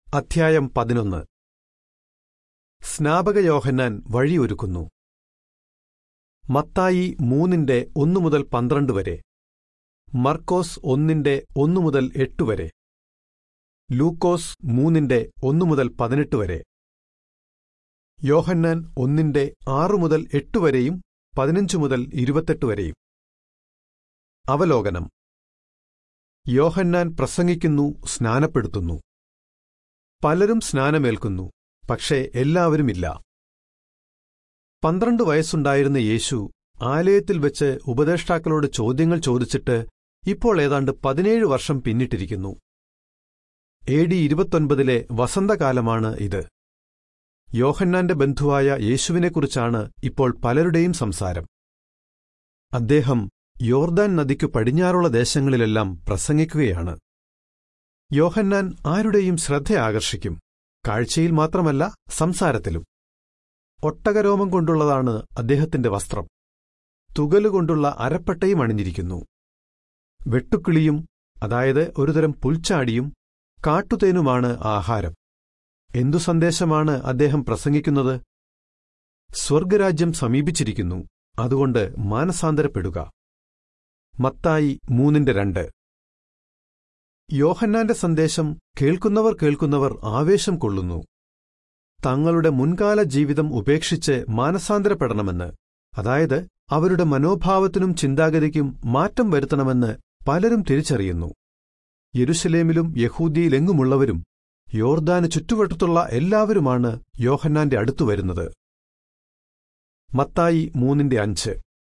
അധ്യായം പതിനൊന്ന് സ്നാപക യോഹന്നാൻ വഴിയൊരുക്കുന്നു മത്തായി മൂന്നിന്റെ ഒന്നു മുതൽ പന്ത്രണ്ട് വരെ മർക്കോസ് ഒന്നിന്റെ ഒന്നു മുതൽ എട്ട് വരെ ലൂക്കോസ് മൂന്നിന്റെ ഒന്നു മുതൽ പതിനെട്ട് വരെ യോഹന്നാൻ ഒന്നിന്റെ ആറു മുതൽ എട്ട് വരെയും പതിനഞ്ചു മുതൽ ഇരുപത്തെട്ട് വരെയും അവലോകനം യോഹന്നാൻ പ്രസംഗിക്കുന്നു സ്നാനപ്പെടുത്തുന്നു പലരും സ്നാനമേൽക്കുന്നു പക്ഷേ എല്ലാവരുമില്ല പന്ത്രണ്ട് വയസ്സുണ്ടായിരുന്ന യേശു ആലയത്തിൽ വെച്ച് ഉപദേഷ്ടാക്കളോട് ചോദ്യങ്ങൾ ചോദിച്ചിട്ട് ഇപ്പോൾ ഏതാണ്ട് പതിനേഴ് വർഷം പിന്നിട്ടിരിക്കുന്നു എ ഡി ഇരുപത്തൊൻപതിലെ വസന്തകാലമാണ് ഇത് യോഹന്നാന്റെ ബന്ധുവായ യേശുവിനെക്കുറിച്ചാണ് ഇപ്പോൾ പലരുടെയും സംസാരം അദ്ദേഹം യോർദാൻ നദിക്കു പടിഞ്ഞാറുള്ള ദേശങ്ങളിലെല്ലാം പ്രസംഗിക്കുകയാണ് യോഹന്നാൻ ആരുടെയും ശ്രദ്ധ ആകർഷിക്കും കാഴ്ചയിൽ മാത്രമല്ല സംസാരത്തിലും ഒട്ടകരോമം കൊണ്ടുള്ളതാണ് അദ്ദേഹത്തിന്റെ വസ്ത്രം തുകലുകൊണ്ടുള്ള അരപ്പട്ടയും അണിഞ്ഞിരിക്കുന്നു വെട്ടുക്കിളിയും അതായത് ഒരുതരം പുൽച്ചാടിയും കാട്ടുതേനുമാണ് ആഹാരം എന്തു സന്ദേശമാണ് അദ്ദേഹം പ്രസംഗിക്കുന്നത് സ്വർഗരാജ്യം സമീപിച്ചിരിക്കുന്നു അതുകൊണ്ട് മാനസാന്തരപ്പെടുക മത്തായി മൂന്നിന്റെ രണ്ട് യോഹന്നാന്റെ സന്ദേശം കേൾക്കുന്നവർ കേൾക്കുന്നവർ ആവേശം കൊള്ളുന്നു തങ്ങളുടെ മുൻകാല ജീവിതം ഉപേക്ഷിച്ച് മാനസാന്തരപ്പെടണമെന്ന് അതായത് അവരുടെ മനോഭാവത്തിനും ചിന്താഗതിക്കും മാറ്റം വരുത്തണമെന്ന് പലരും തിരിച്ചറിയുന്നു യെരുശലേമിലും യഹൂദിയിലെങ്ങുമുള്ളവരും യോർദാന് ചുറ്റുവട്ടത്തുള്ള എല്ലാവരുമാണ് യോഹന്നാന്റെ അടുത്തു വരുന്നത് മത്തായി മൂന്നിന്റെ അഞ്ച്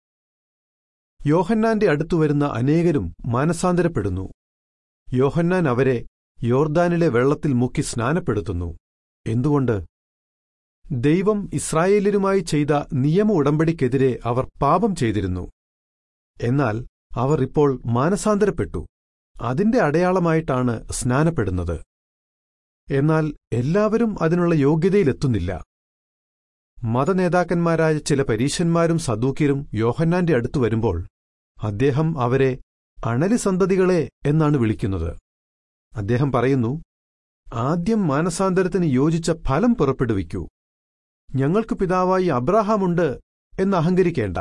യോഹന്നാന്റെ അടുത്തു വരുന്ന അനേകരും മാനസാന്തരപ്പെടുന്നു യോഹന്നാൻ അവരെ യോർദാനിലെ വെള്ളത്തിൽ മുക്കി സ്നാനപ്പെടുത്തുന്നു എന്തുകൊണ്ട് ദൈവം ഇസ്രായേലിനുമായി ചെയ്ത നിയമ ഉടമ്പടിക്കെതിരെ അവർ പാപം ചെയ്തിരുന്നു എന്നാൽ അവർ ഇപ്പോൾ മാനസാന്തരപ്പെട്ടു അതിന്റെ അടയാളമായിട്ടാണ് സ്നാനപ്പെടുന്നത് എന്നാൽ എല്ലാവരും അതിനുള്ള യോഗ്യതയിലെത്തുന്നില്ല മതനേതാക്കന്മാരായ ചില പരീശന്മാരും സദൂക്യരും യോഹന്നാന്റെ അടുത്തു വരുമ്പോൾ അദ്ദേഹം അവരെ അണലി സന്തതികളെ എന്നാണ് വിളിക്കുന്നത് അദ്ദേഹം പറയുന്നു ആദ്യം മാനസാന്തരത്തിന് യോജിച്ച ഫലം പുറപ്പെടുവിക്കൂ ഞങ്ങൾക്ക് പിതാവായി അബ്രാഹാമുണ്ട് എന്ന് അഹങ്കരിക്കേണ്ട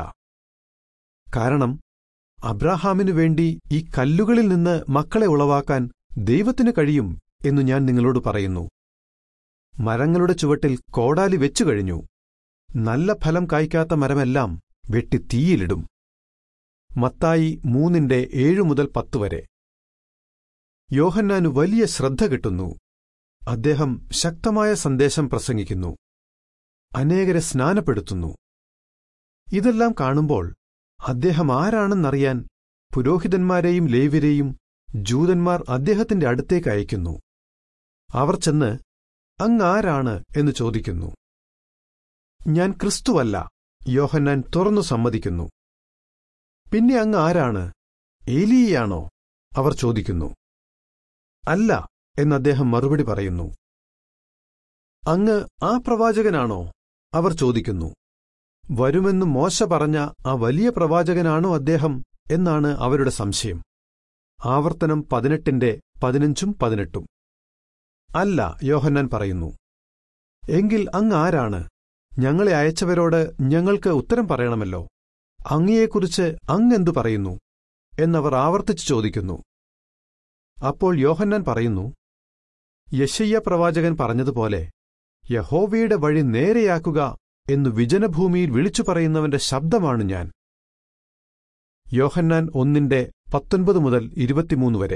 കാരണം അബ്രാഹാമിനു വേണ്ടി ഈ കല്ലുകളിൽ നിന്ന് മക്കളെ ഉളവാക്കാൻ ദൈവത്തിന് കഴിയും എന്നു ഞാൻ നിങ്ങളോട് പറയുന്നു മരങ്ങളുടെ ചുവട്ടിൽ കോടാലി വെച്ചു കഴിഞ്ഞു നല്ല ഫലം കായ്ക്കാത്ത മരമെല്ലാം വെട്ടി തീയിലിടും മത്തായി മൂന്നിന്റെ ഏഴു മുതൽ പത്ത് വരെ യോഹന്നാനു വലിയ ശ്രദ്ധ കിട്ടുന്നു അദ്ദേഹം ശക്തമായ സന്ദേശം പ്രസംഗിക്കുന്നു അനേകരെ സ്നാനപ്പെടുത്തുന്നു ഇതെല്ലാം കാണുമ്പോൾ അദ്ദേഹം ആരാണെന്നറിയാൻ പുരോഹിതന്മാരെയും ലേവ്യരെയും ജൂതന്മാർ അദ്ദേഹത്തിന്റെ അടുത്തേക്ക് അയക്കുന്നു അവർ ചെന്ന് അങ്ങാരാണ് എന്ന് ചോദിക്കുന്നു ഞാൻ ക്രിസ്തുവല്ല യോഹന്നാൻ തുറന്നു സമ്മതിക്കുന്നു പിന്നെ അങ്ങ് ആരാണ് ഏലിയയാണോ അവർ ചോദിക്കുന്നു അല്ല എന്നദ്ദേഹം മറുപടി പറയുന്നു അങ്ങ് ആ പ്രവാചകനാണോ അവർ ചോദിക്കുന്നു വരുമെന്ന് മോശ പറഞ്ഞ ആ വലിയ പ്രവാചകനാണോ അദ്ദേഹം എന്നാണ് അവരുടെ സംശയം ആവർത്തനം പതിനെട്ടിന്റെ പതിനഞ്ചും പതിനെട്ടും അല്ല യോഹന്നാൻ പറയുന്നു എങ്കിൽ അങ്ങ് ആരാണ് ഞങ്ങളെ അയച്ചവരോട് ഞങ്ങൾക്ക് ഉത്തരം പറയണമല്ലോ അങ്ങയെക്കുറിച്ച് അങ്ങെന്തു പറയുന്നു എന്നവർ ആവർത്തിച്ചു ചോദിക്കുന്നു അപ്പോൾ യോഹന്നാൻ പറയുന്നു യശയ്യ പ്രവാചകൻ പറഞ്ഞതുപോലെ യഹോവയുടെ വഴി നേരെയാക്കുക എന്നു വിജനഭൂമിയിൽ വിളിച്ചു പറയുന്നവന്റെ ശബ്ദമാണ് ഞാൻ യോഹന്നാൻ ഒന്നിന്റെ പത്തൊൻപത് മുതൽ ഇരുപത്തിമൂന്ന് വരെ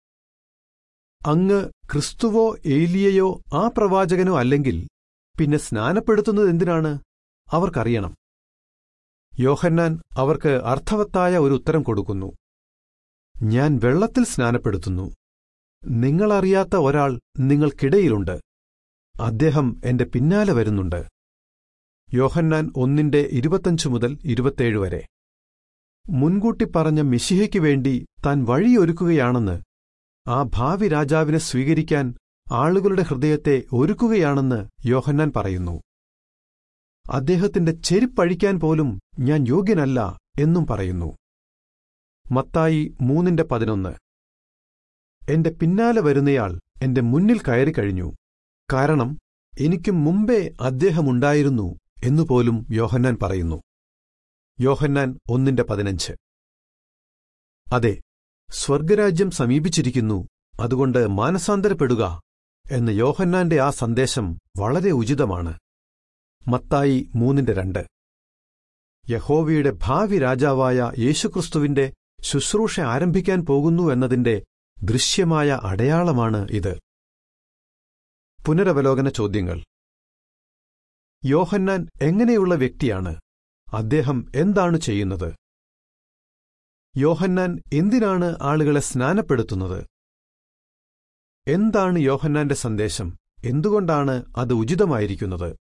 അങ്ങ് ക്രിസ്തുവോ ഏലിയയോ ആ പ്രവാചകനോ അല്ലെങ്കിൽ പിന്നെ സ്നാനപ്പെടുത്തുന്നത് എന്തിനാണ് അവർക്കറിയണം യോഹന്നാൻ അവർക്ക് അർത്ഥവത്തായ ഒരു ഉത്തരം കൊടുക്കുന്നു ഞാൻ വെള്ളത്തിൽ സ്നാനപ്പെടുത്തുന്നു നിങ്ങളറിയാത്ത ഒരാൾ നിങ്ങൾക്കിടയിലുണ്ട് അദ്ദേഹം എന്റെ പിന്നാലെ വരുന്നുണ്ട് യോഹന്നാൻ ഒന്നിന്റെ ഇരുപത്തഞ്ചു മുതൽ ഇരുപത്തേഴ് വരെ മുൻകൂട്ടി പറഞ്ഞ മിശിഹയ്ക്കു വേണ്ടി താൻ വഴിയൊരുക്കുകയാണെന്ന് ആ ഭാവി രാജാവിനെ സ്വീകരിക്കാൻ ആളുകളുടെ ഹൃദയത്തെ ഒരുക്കുകയാണെന്ന് യോഹന്നാൻ പറയുന്നു അദ്ദേഹത്തിന്റെ ചെരുപ്പഴിക്കാൻ പോലും ഞാൻ യോഗ്യനല്ല എന്നും പറയുന്നു മത്തായി മൂന്നിന്റെ പതിനൊന്ന് എന്റെ പിന്നാലെ വരുന്നയാൾ എന്റെ മുന്നിൽ കയറിക്കഴിഞ്ഞു കാരണം എനിക്കും മുമ്പേ അദ്ദേഹമുണ്ടായിരുന്നു എന്നുപോലും യോഹന്നാൻ പറയുന്നു യോഹന്നാൻ ഒന്നിന്റെ പതിനഞ്ച് അതെ സ്വർഗരാജ്യം സമീപിച്ചിരിക്കുന്നു അതുകൊണ്ട് മാനസാന്തരപ്പെടുക എന്ന് യോഹന്നാന്റെ ആ സന്ദേശം വളരെ ഉചിതമാണ് മത്തായി മൂന്നിന്റെ രണ്ട് യഹോവയുടെ ഭാവി രാജാവായ യേശുക്രിസ്തുവിന്റെ ശുശ്രൂഷ ആരംഭിക്കാൻ പോകുന്നു എന്നതിന്റെ ദൃശ്യമായ അടയാളമാണ് ഇത് പുനരവലോകന ചോദ്യങ്ങൾ യോഹന്നാൻ എങ്ങനെയുള്ള വ്യക്തിയാണ് അദ്ദേഹം എന്താണ് ചെയ്യുന്നത് യോഹന്നാൻ എന്തിനാണ് ആളുകളെ സ്നാനപ്പെടുത്തുന്നത് എന്താണ് യോഹന്നാന്റെ സന്ദേശം എന്തുകൊണ്ടാണ് അത് ഉചിതമായിരിക്കുന്നത്